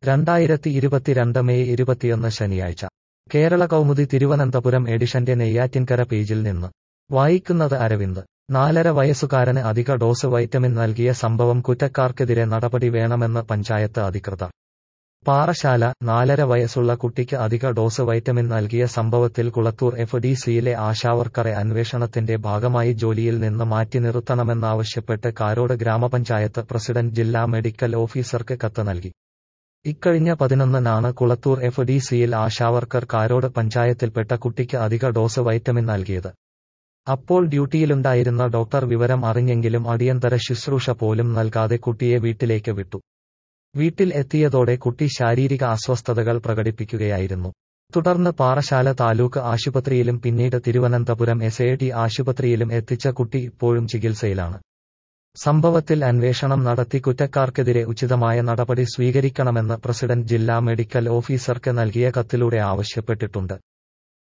രണ്ടായിരത്തി ഇരുപത്തിരണ്ട് മെയ് ഇരുപത്തിയൊന്ന് ശനിയാഴ്ച കേരള കൗമുദി തിരുവനന്തപുരം എഡിഷന്റെ നെയ്യാറ്റിൻകര പേജിൽ നിന്ന് വായിക്കുന്നത് അരവിന്ദ് നാലര വയസ്സുകാരന് അധിക ഡോസ് വൈറ്റമിൻ നൽകിയ സംഭവം കുറ്റക്കാർക്കെതിരെ നടപടി വേണമെന്ന് പഞ്ചായത്ത് അധികൃതർ പാറശാല നാലര വയസ്സുള്ള കുട്ടിക്ക് അധിക ഡോസ് വൈറ്റമിൻ നൽകിയ സംഭവത്തിൽ കുളത്തൂർ എഫ് ഡി സിയിലെ ആശാവർക്കറെ അന്വേഷണത്തിന്റെ ഭാഗമായി ജോലിയിൽ നിന്ന് മാറ്റി നിർത്തണമെന്നാവശ്യപ്പെട്ട് കാരോട് ഗ്രാമപഞ്ചായത്ത് പ്രസിഡന്റ് ജില്ലാ മെഡിക്കൽ ഓഫീസർക്ക് കത്ത് നൽകി ഇക്കഴിഞ്ഞ പതിനൊന്നിനാണ് കുളത്തൂർ എഫ് ഡി സിയിൽ ആശാവർക്കർ കാരോട് പഞ്ചായത്തിൽപ്പെട്ട കുട്ടിക്ക് അധിക ഡോസ് വൈറ്റമിൻ നൽകിയത് അപ്പോൾ ഡ്യൂട്ടിയിലുണ്ടായിരുന്ന ഡോക്ടർ വിവരം അറിഞ്ഞെങ്കിലും അടിയന്തര ശുശ്രൂഷ പോലും നൽകാതെ കുട്ടിയെ വീട്ടിലേക്ക് വിട്ടു വീട്ടിൽ എത്തിയതോടെ കുട്ടി ശാരീരിക അസ്വസ്ഥതകൾ പ്രകടിപ്പിക്കുകയായിരുന്നു തുടർന്ന് പാറശാല താലൂക്ക് ആശുപത്രിയിലും പിന്നീട് തിരുവനന്തപുരം എസ് എ ടി ആശുപത്രിയിലും എത്തിച്ച കുട്ടി ഇപ്പോഴും ചികിത്സയിലാണ് സംഭവത്തിൽ അന്വേഷണം നടത്തി കുറ്റക്കാർക്കെതിരെ ഉചിതമായ നടപടി സ്വീകരിക്കണമെന്ന് പ്രസിഡന്റ് ജില്ലാ മെഡിക്കൽ ഓഫീസർക്ക് നൽകിയ കത്തിലൂടെ ആവശ്യപ്പെട്ടിട്ടുണ്ട്